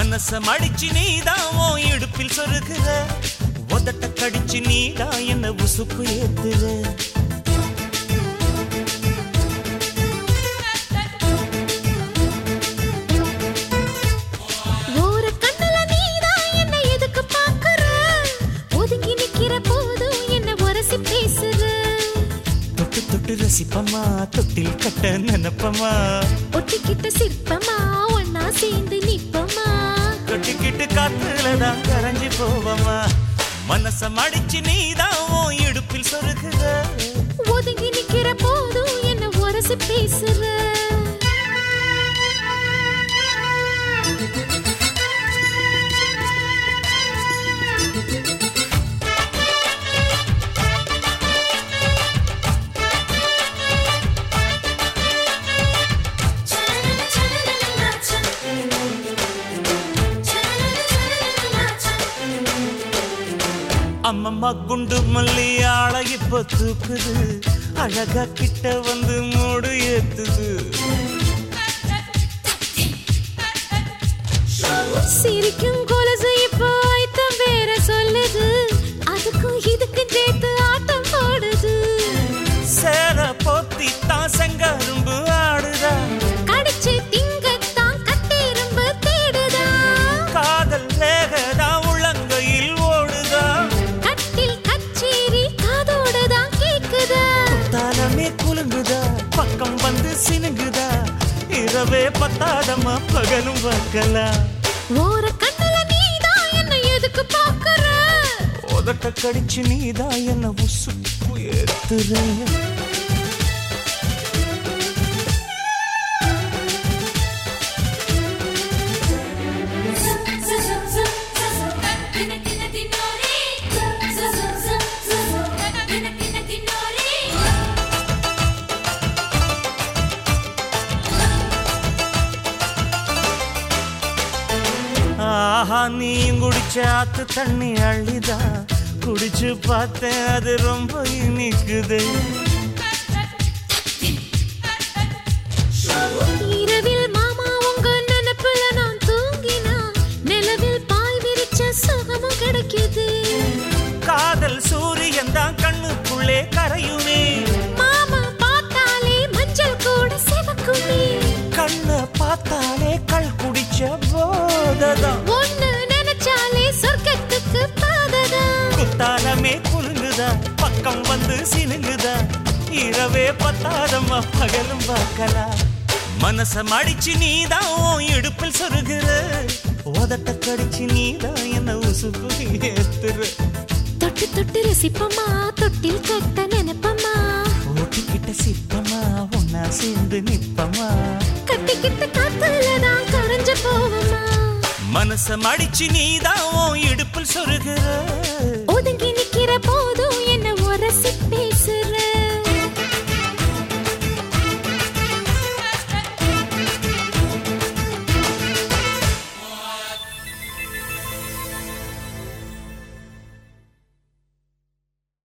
மனச மடிச்சு நீதான் உன் இடுப்பில் சொருகுற உதட்ட கடிச்சு நீதான் என்ன உசுப்பு ஏத்துற ஓர கண்ணுல நீதான் என்ன எதுக்கு பாக்குற ஒதுங்கி நிக்கிற போதும் என்ன உரசி பேசுற தொட்டு தொட்டு ரசிப்பமா தொட்டில் கட்ட நினைப்பமா ஒட்டிக்கிட்ட சிற்பமா ஒன்னா சேர்ந்து நிப்பமா கட்டிக்கிட்டு காத்துலதான் கரைஞ்சு போவமா மனச மடிச்சு நீதான் உன் இடுப்பில் சொருகுற ஒதுங்கி நிக்கிற போதும் என்ன உரசி பேசுற அம்மம்மா குண்டு மல்லி ஆள இப்ப தூக்குது அழகா கிட்ட வந்து மூடு ஏத்துது சிரிக்கும் கொலுசு இப்போ ஐத்தம் வேற சொல்லுது அதுக்கும் இதுக்கும் சேர்த்து ஆட்டம் போடுது சேர போத்தி தான் செங்கரும்பு ஆடுதா கடிச்சு திங்கத்தான் கட்டெரும்பு தேடுதா காதல் வேகதா உள்ளங்கையில் ஓடுதா கட்டில் கச்சேரி காதோடுதான் கேக்குதா தாளமே குலுங்குதா பக்கம் வந்து சினுங்குதா இரவே பத்தாதம்மா பகலும் பார்க்கலாம் ஓர கண்ணுல நீதான் என்ன எதுக்கு பாக்குற உதட்ட கடிச்சு நீதான் என்ன உசுப்பு ஏத்துற ஆஹா நீ குடிச்ச ஆத்து தண்ணி அள்ளிதா குடிச்சு பார்த்தேன் அது ரொம்ப இனிக்குது இரவில் மாமா உங்க நினைப்புல நான் தூங்கினா நிலவில் பாய் விரிச்ச சுகமும் கிடைக்குது காதல் சூரியன் தான் கண்ணுக்குள்ளே கரையுமே மாமா பார்த்தாலே மஞ்சள் கூட சிவக்குமே கண்ணை பார்த்தாலே கல் குடிச்ச போததான் ஒண்ணு நினைச்சாலே சொர்க்கத்துக்கு பாததா குத்தாலமே குலுங்குதா பக்கம் வந்து சினுங்குதா இரவே பத்தாதம்மா பகலும் பார்க்கலாம் மனச மடிச்சு நீதான் உன் இடுப்பில் சொருகுற உதட்ட கடிச்சு நீதான் என்ன உசுப்பு ஏத்துற தொட்டு தொட்டு ரசிப்பமா தொட்டில் கட்ட நினைப்பமா ஓட்டிக்கிட்ட சிற்பமா ஒன்னா சேர்ந்து நிப்பமா கட்டிக்கிட்ட காத்துலதான் கரைஞ்சு போவமா மனச மடிச்சு நீதான் உன் இடுப்பில் சொருகுற ஒதுங்கி நிக்கிற போதும்